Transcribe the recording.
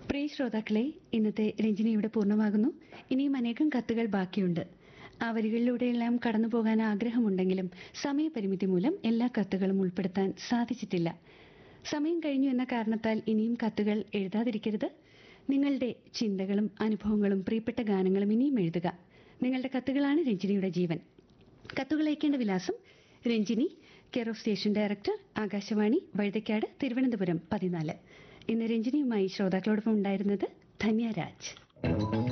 പ്രിയ ശ്രോതാക്കളെ ഇന്നത്തെ രഞ്ജിനി ഇവിടെ പൂർണ്ണമാകുന്നു ഇനിയും അനേകം കത്തുകൾ ബാക്കിയുണ്ട് ആ വരികളിലൂടെയെല്ലാം കടന്നു പോകാൻ ആഗ്രഹമുണ്ടെങ്കിലും സമയപരിമിതി മൂലം എല്ലാ കത്തുകളും ഉൾപ്പെടുത്താൻ സാധിച്ചിട്ടില്ല സമയം കഴിഞ്ഞു എന്ന കാരണത്താൽ ഇനിയും കത്തുകൾ എഴുതാതിരിക്കരുത് നിങ്ങളുടെ ചിന്തകളും അനുഭവങ്ങളും പ്രിയപ്പെട്ട ഗാനങ്ങളും ഇനിയും എഴുതുക നിങ്ങളുടെ കത്തുകളാണ് രഞ്ജിനിയുടെ ജീവൻ കത്തുകൾ അയക്കേണ്ട വിലാസം Ranjini care of station director Akashvani Vazhuthacaud Thiruvananthapuram പതിനാല് ഇന്ന് രഞ്ജിനിയുമായി ശ്രോതാക്കളോടൊപ്പം ഉണ്ടായിരുന്നത് ധന്യരാജ്